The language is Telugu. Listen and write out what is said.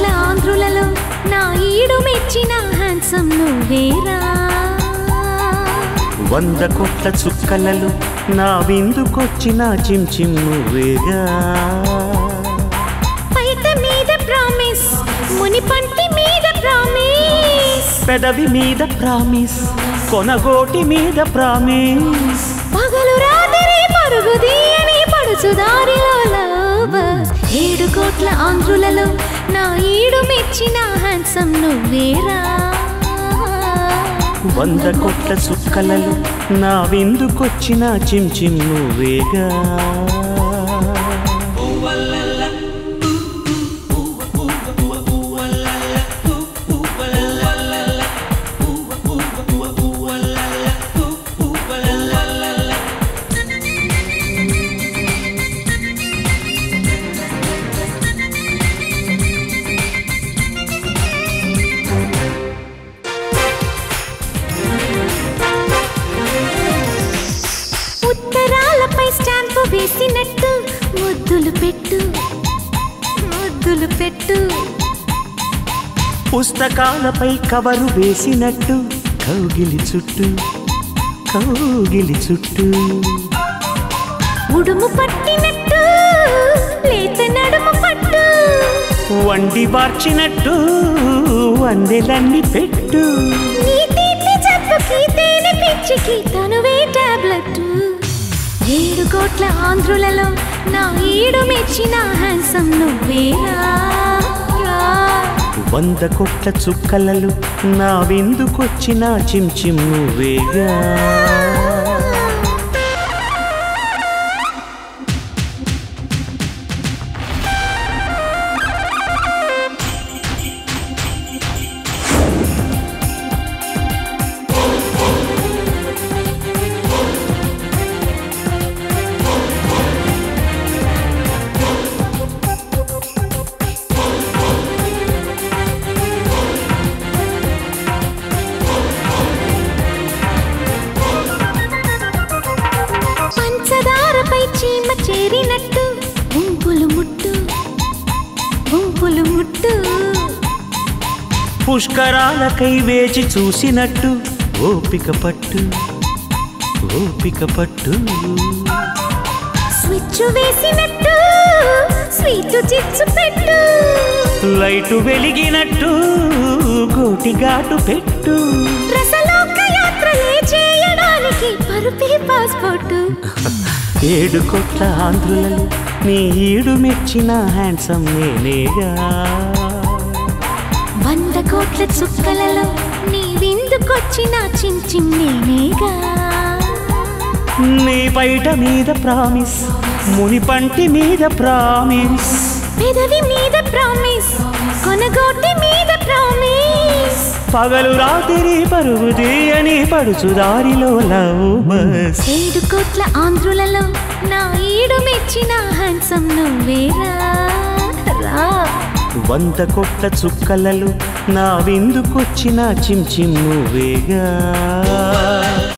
ఆంధ్రులలో నా ఈడు మెచ్చిన హ్యాండ్సమ్ నువ్వేరా వంద కోట్ల చుక్కలలో నా విందుకొచ్చిన చిమ్ నువ్వేగా పైట మీద ప్రామిస్ ముని పంటి మీద ప్రామిస్ పెదవి మీద ప్రామిస్ కొనగోటి మీద ప్రామిస్ పగలు రాత్రి పరుగుది అని పడుచు దారిలో lovers. ఏడు కోట్ల ఆంధ్రులలో నా ఈడు మెచ్చిన హ్యాండ్సమ్ నువ్వేరా వంద కోట్ల చుక్కలలో నా విందుకొచ్చిన చిమ్ నువ్వేగా ఉత్తరాలపై స్టాంపు వేసినట్టు ముద్దులు పెట్టు ముద్దులు పెట్టు పుస్తకాలపై కవరు వేసినట్టు కౌగిలి చుట్టూ కౌగిలి చుట్టూ ఉడుము పట్టినట్టు లేత నడుము పట్టు వండి వార్చినట్టు వందెలన్నీ పెట్టు నీ తీపి జబ్బుకి తేనె పిచ్చికి తనువే టాబ్లెట్ ఏడు కోట్ల ఆంధ్రులలో నా ఈడు మెచ్చిన హ్యాండ్సమ్ నువ్వేరా రా. వంద కొట్ల చుక్కలలో నా విందుకొచ్చిన చిమ్ చిమ్ నువ్వేగా పంచదారపై చీమ చేరినట్టు గుంపులు ముట్టు గుంపులు ముట్టు పుష్కరాలకై వేచి చూసినట్టు ఓపిక పట్టు ఓపిక పట్టు స్విచ్ వేసినట్టు స్వీట్ చిచ్చు పెట్టు లైటు వెలిగినట్టు గోటిగాటు పెట్టు రసలోక యాత్రలే చేయడానికి పరుపే పాస్పోర్టు ఏడు కొట్ల ఆంధ్రులలో నీ ఈడు మెచ్చిన హ్యాండ్సమ్ నేనేగా వంద కోట్ల చుక్కలలో నీ విందుకొచ్చిన చిన్ నేనేగా నీ బయట మీద ప్రామిస్ ముని పంటి మీద ప్రామిస్ పెదవి మీద ప్రామిస్ కొనగోటి మీద ప్రామిస్ పగలు రాత్రి పరుగుది అని పడుచు దారిలో లవ్ బస్ ఏడు కోట్ల ఆంధ్రులలో నా ఈడు మెచ్చిన హ్యాండ్సమ్ నువ్వేరా రా వంద కొట్ల చుక్కలలో నా విందుకొచ్చిన చిమ్ చిమ్ నువ్వేగా